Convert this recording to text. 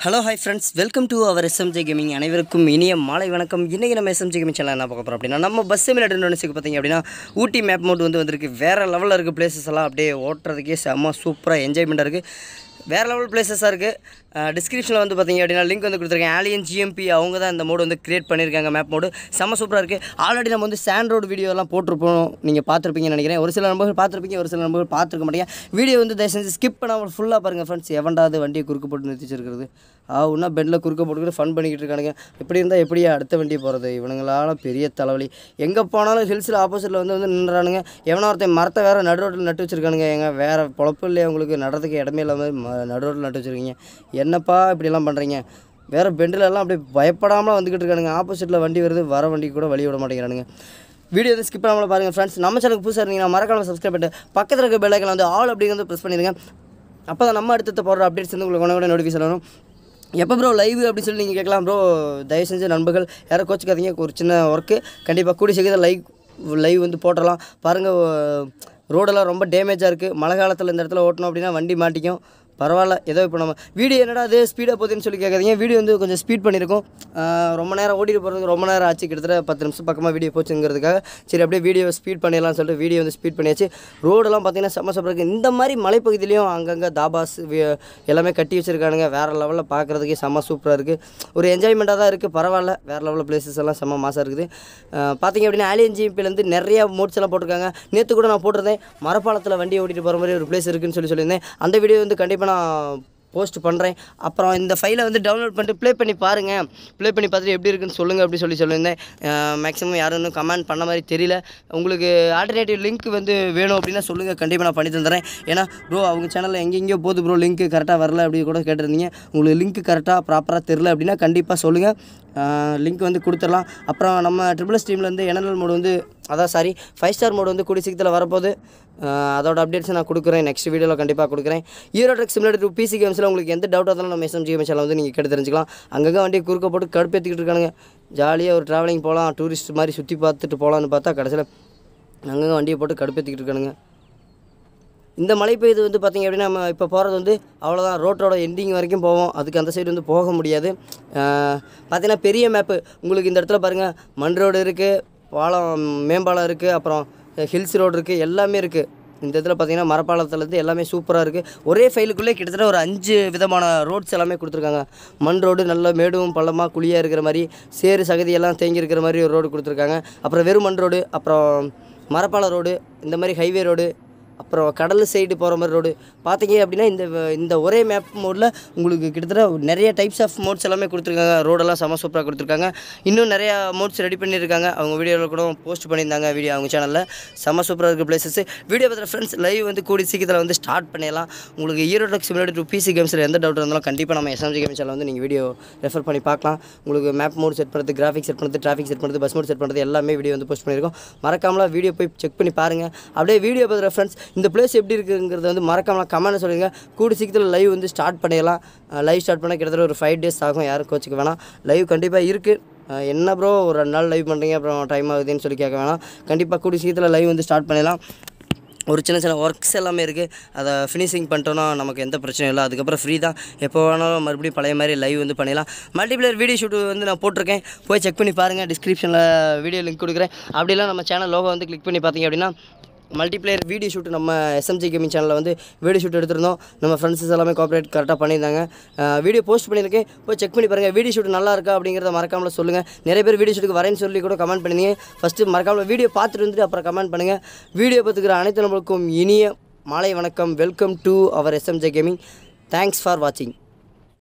hello hi friends welcome to our SMJ gaming அனைவருக்கும் இனிய மாலை வணக்கம் இன்றைக்கி நம்ம எஸ்எம்ஜே கேமிங் சேனல் என்ன பார்க்க போகிறோம் அப்படின்னா நம்ம பஸ் சிமிலேட்டர் நினைச்சுக்கு பார்த்தீங்க அப்படின்னா ஊட்டி மேப் மோட் வந்து வந்திருக்கு வேறு லெவலில் இருக்குது பிளேசஸ் எல்லாம் அப்படியே ஓட்டுறதுக்கே செம்ம சூப்பராக என்ஜாய்மெண்ட்டாக இருக்குது வேறு லெவல் பிளேசஸாக இருக்குது டிஸ்கிரிப்ஷனில் வந்து பார்த்தீங்க அப்படின்னா லிங்க் வந்து கொடுத்துருக்கேன் ஆலியன் ஜிஎம்பி அவங்க தான் இந்த மோடு வந்து கிரியேட் பண்ணியிருக்காங்க மேப் மோடு செம்ம சூப்பராக இருக்குது ஆல்ரெடி நம்ம வந்து சாண்ட் ரோடு வீடியோலாம் போட்டிருப்போம் நீங்கள் பார்த்துருப்பீங்கன்னு நினைக்கிறேன் ஒரு சில நம்பர்கள் பார்த்துருப்பீங்க ஒரு சில நம்பர்கள் பார்த்துருக்க மாட்டீங்க வீடியோ வந்து தயவு செஞ்சு ஸ்கிப் பண்ணாமல் ஃபுல்லாக பாருங்கள் ஃப்ரெண்ட்ஸ் எவன்டாவது வண்டியை குறுக்கு போட்டு நிறுத்தி வச்சிருக்கிறது ஆ இன்னும் பெட்டில் குறுக்க போட்டுக்கிட்டு ஃபன் பண்ணிக்கிட்டு இருக்கானுங்க இப்படி இருந்தால் எப்படியா அடுத்த வண்டி போகிறது இவனுங்களால பெரிய தலைவலி எங்கே போனாலும் ஹில்ஸில் ஆப்போசிட்டில் வந்து வந்து நின்றானுங்க எவனோ ஒருத்தன் மரத்தை வேறு நடு ரோட்டில் நட்டு வச்சிருக்கானுங்க எங்க வேறு பொழப்பு இல்லையா உங்களுக்கு நடுறதுக்கு இடமே இல்லாமல் ம- நடு ரோட்டில் நட்டு வச்சிருக்கீங்க என்னப்பா இப்படிலாம் பண்ணுறீங்க வேறு பெண்டிலெல்லாம் அப்படியே பயப்படாமல் வந்துக்கிட்டு இருக்கானுங்க ஆப்போசிட்டில் வண்டி வருது வர வண்டிக்கு கூட வழி விட மாட்டேங்கிறானுங்க வீடியோ வந்து ஸ்கிப் பண்ணாமல் பாருங்கள் ஃப்ரெண்ட்ஸ் நம்ம சேனலுக்கு புதுசாக இருந்தீங்கன்னா மறக்காம சப்ஸ்கிரைப் பண்ணிட்டு பக்கத்தில் இருக்க பெல்லைக்கன் வந்து ஆல் அப்படிங்கிறது ப்ரெஸ் பண்ணிடுங்க அப்போ தான் நம்ம அடுத்தடுத்து போடுற அப்டேட்ஸ் வந்து உங்களுக்கு உடனே நோட்டிஃபிகேஷன் வரும் எப்போ ப்ரோ லைவ் அப்படின்னு சொல்லி நீங்கள் கேட்கலாம் ப்ரோ தயவு செஞ்சு நண்பர்கள் யாரும் கோச்சிக்காதீங்க ஒரு சின்ன ஒர்க்கு கண்டிப்பாக கூடி சீக்கிரம் லைவ் லைவ் வந்து போட்டுடலாம் பாருங்கள் ரோடெல்லாம் ரொம்ப டேமேஜாக இருக்குது மழை காலத்தில் இந்த இடத்துல ஓட்டணும் அப்படின்னா வண்டி மாட்டிக்கும் பரவாயில்ல ஏதோ இப்போ நம்ம வீடியோ என்னடா அது ஸ்பீடாக போகுதுன்னு சொல்லி கேட்காதீங்க வீடியோ வந்து கொஞ்சம் ஸ்பீட் பண்ணியிருக்கோம் ஆஹ் ரொம்ப நேரம் ஓடிட்டு போகிறதுக்கு ரொம்ப நேரம் ஆச்சு கிட்டத்தட்ட பத்து நிமிஷம் பக்கமாக வீடியோ போச்சுங்கிறதுக்காக சரி அப்படியே வீடியோ ஸ்பீட் பண்ணிடலாம்னு சொல்லிட்டு வீடியோ வந்து ஸ்பீட் பண்ணியாச்சு ரோடெல்லாம் பார்த்தீங்கன்னா செம்ம சூப்பராக இருக்குது இந்த மாதிரி மலைப்பகுதியிலையும் அங்கங்கே தாபாஸ் வி- எல்லாமே கட்டி வச்சுருக்கானுங்க வேறு லெவலில் பார்க்குறதுக்கே செம்ம சூப்பராக இருக்குது ஒரு என்ஜாய்மெண்ட்டாக தான் இருக்குது பரவாயில்ல வேறு லெவலில் பிளேசஸ் எல்லாம் செம்ம மாசாக இருக்குது ஆஹ் பார்த்தீங்க அப்படின்னா ஆலியன் ஜிபிலேருந்து நிறைய மோட்ஸ் எல்லாம் போட்டிருக்காங்க நேற்று கூட நான் போட்டிருந்தேன் மரப்பாலத்தில் வண்டி ஓட்டிட்டு போகிற மாதிரி ஒரு பிளேஸ் இருக்குன்னு சொல்லி சொல்லியிருந்தேன் அந்த வீடியோ வந்து கண்டிப்பாக நான் போஸ்ட் பண்ணுறேன் அப்புறம் இந்த ஃபைலை வந்து டவுன்லோட் பண்ணிட்டு ப்ளே பண்ணி பாருங்கள் ப்ளே பண்ணி பார்த்துட்டு எப்படி இருக்குன்னு சொல்லுங்கள் அப்படி சொல்லி சொல்லியிருந்தேன் மேக்ஸிமம் யாரும் இன்னும் கமெண்ட் பண்ண மாதிரி தெரியல உங்களுக்கு ஆல்டர்னேட்டிவ் லிங்க் வந்து வேணும் அப்படின்னா சொல்லுங்கள் கண்டிப்பாக நான் பண்ணி தந்துடுறேன் ஏன்னா ப்ரோ அவங்க சேனலில் எங்கெங்கேயோ போகுது ப்ரோ லிங்க் கரெக்டாக வரல அப்படி கூட கேட்டிருந்தீங்க உங்களுக்கு லிங்க் கரெக்டாக ப்ராப்பராக தெரில அப்படின்னா கண்டிப்பாக சொல்லுங்கள் லிங்க் வந்து கொடுத்துடலாம் அப்புறம் நம்ம ட்ரிபிள் எஸ் டீம்லேருந்து என்எல் மோடு வந்து அதான் சாரி ஃபைவ் ஸ்டார் மோடு வந்து கூடிய சீக்கிரத்தில் வரப்போகுது ஆஹ் அதோட அப்டேட்ஸ் நான் கொடுக்குறேன் நெக்ஸ்ட் வீடியோவில் கண்டிப்பாக கொடுக்குறேன் Euro Truck Simulator two PC கேம்ஸில் உங்களுக்கு எந்த டவுட்டாக இருந்தாலும் நம்ம எஸ்எம்ஜி சேனல் வந்து நீங்கள் கேட்டு தெரிஞ்சுக்கலாம் அங்கங்கே வண்டியை குறுக்க போட்டு கடுப்பேற்றிக்கிட்டு இருக்கானுங்க ஜாலியாக ஒரு ட்ராவலிங் போகலாம் டூரிஸ்ட் மாதிரி சுற்றி பார்த்துட்டு போகலான்னு பார்த்தா கடைசியில் அங்கங்கே வண்டியை போட்டு கடுப்பேற்றிக்கிட்டு இருக்கானுங்க இந்த மழை பெய்யுது வந்து பார்த்திங்க அப்படின்னா நம்ம இப்போ போகிறது வந்து அவ்வளோதான் ரோட்டோட எண்டிங் வரைக்கும் போவோம் அதுக்கு அந்த சைடு வந்து போக முடியாது பார்த்தீங்கன்னா பெரிய மேப்பு உங்களுக்கு இந்த இடத்துல பாருங்கள் மண் ரோடு இருக்குது பாலம் மேம்பாலம் இருக்குது அப்புறம் ஹில்ஸ் ரோடு இருக்குது எல்லாமே இருக்குது இந்த இடத்துல பார்த்தீங்கன்னா மரப்பாலத்துலேருந்து எல்லாமே சூப்பராக இருக்குது ஒரே ஃபைலுக்குள்ளே கிட்டத்தட்ட ஒரு அஞ்சு விதமான ரோட்ஸ் எல்லாமே கொடுத்துருக்காங்க மண் ரோடு நல்ல மேடும் பள்ளமாக குழியாக இருக்கிற மாதிரி சேறு சகதி எல்லாம் தேங்கி இருக்கிற மாதிரி ஒரு ரோடு கொடுத்துருக்காங்க அப்புறம் வெறும் மண் ரோடு அப்புறம் மரப்பாலம் ரோடு இந்த மாதிரி ஹைவே ரோடு அப்புறம் கடல் சைடு போகிற மாதிரி ரோடு பார்த்தீங்க அப்படின்னா இந்த இந்த ஒரே மேப் மோடில் உங்களுக்கு கிட்டத்தட்ட நிறைய டைப்ஸ் ஆஃப் மோட்ஸ் எல்லாமே கொடுத்துருக்காங்க ரோடெல்லாம் செம சூப்பராக கொடுத்துருக்காங்க இன்னும் நிறையா மோட்ஸ் ரெடி பண்ணியிருக்காங்க அவங்க வீடியோவில் கூட போஸ்ட் பண்ணியிருந்தாங்க வீடியோ அவங்க சேனலில் செம சூப்பராக இருக்க பிளேசஸ் வீடியோ பார்த்துற ஃப்ரெண்ட்ஸ் லைவ் வந்து கூடி சீக்கிரத்தில் வந்து ஸ்டார்ட் பண்ணிடலாம் உங்களுக்கு Euro Truck Simulator two PC கேம்ஸில் எந்த டவுட் இருந்தாலும் கண்டிப்பாக நம்ம எஸ்எம்ஜி கேம் சேனல் வந்து நீங்கள் வீடியோ ரெஃபர் பண்ணி பார்க்கலாம் உங்களுக்கு மேப் மோட் செட் பண்ணுறது கிராஃபிக்ஸ் செட் பண்ணுறது டிராஃபிக் செட் பண்ணுறது பஸ் மோட் செட் பண்ணுறது எல்லாமே வீடியோ வந்து போஸ்ட் பண்ணியிருக்கோம் மறக்காமலாம் வீடியோ போய் செக் பண்ணி பாருங்கள் அப்படியே வீடியோ பார்த்துற ஃப்ரெண்ட்ஸ் இந்த பிளேஸ் எப்படி இருக்குங்கிறத வந்து மறக்காமலாம் கமெண்ட் சொல்லுங்கள் கூடி சீக்கிரத்தில் லைவ் வந்து ஸ்டார்ட் பண்ணிடலாம் லைவ் ஸ்டார்ட் பண்ண கிட்டத்தட்ட ஒரு ஃபைவ் டேஸ் ஆகும் யாரும் கோச்சிக்க வேணாம் லைவ் கண்டிப்பாக இருக்குது என்ன ப்ரோ ஒரு ரெண்டு நாள் லைவ் பண்ணுறீங்க அப்புறம் டைம் ஆகுதுன்னு சொல்லி கேட்க வேணாம் கண்டிப்பாக கூடி சீக்கிரத்தில் லைவ் வந்து ஸ்டார்ட் பண்ணிடலாம் ஒரு சின்ன சின்ன ஒர்க்ஸ் எல்லாமே இருக்குது அதை ஃபினிஷிங் பண்ணிட்டோன்னா நமக்கு எந்த பிரச்சனையும் இல்லை அதுக்கப்புறம் ஃப்ரீ தான் எப்போ வேணாலும் மறுபடியும் பழைய மாதிரி லைவ் வந்து பண்ணிடலாம் மல்டிப்ளேயர் வீடியோ ஷூட் வந்து நான் போட்டிருக்கேன் போய் செக் பண்ணி பாருங்கள் டிஸ்கிரிப்ஷனில் வீடியோ லிங்க் கொடுக்குறேன் அப்படிலாம் நம்ம சேனல் லோகோ வந்து கிளிக் பண்ணி பார்த்தீங்க அப்படின்னா மல்டிப்ளேயர் வீடியோ ஷூட் நம்ம எஸ்எம்ஜி கேமிங் சேனலில் வந்து வீடியோ ஷூட் எடுத்திருந்தோம் நம்ம ஃப்ரெண்ட்ஸஸ் எல்லாமே கோஆப்ரேட் கரெக்டாக பண்ணியிருந்தாங்க வீடியோ போஸ்ட் பண்ணியிருக்கேன் போய் செக் பண்ணி பாருங்கள் வீடியோ ஷூட் நல்லா இருக்கா அப்படிங்கிறத மறக்காமல சொல்லுங்கள் நிறைய பேர் வீடியோ ஷூட்டுக்கு வரேன்னு சொல்லி கூட கமெண்ட் பண்ணிங்க ஃபஸ்ட்டு மறக்காமல வீடியோ பார்த்துட்டு வந்துட்டு அப்புறம் கமெண்ட் பண்ணுங்கள் வீடியோ பார்த்துக்கிற அனைத்து நம்மளுக்கும் இனிய மாலை வணக்கம் welcome to our SMJ gaming thanks for வாட்சிங்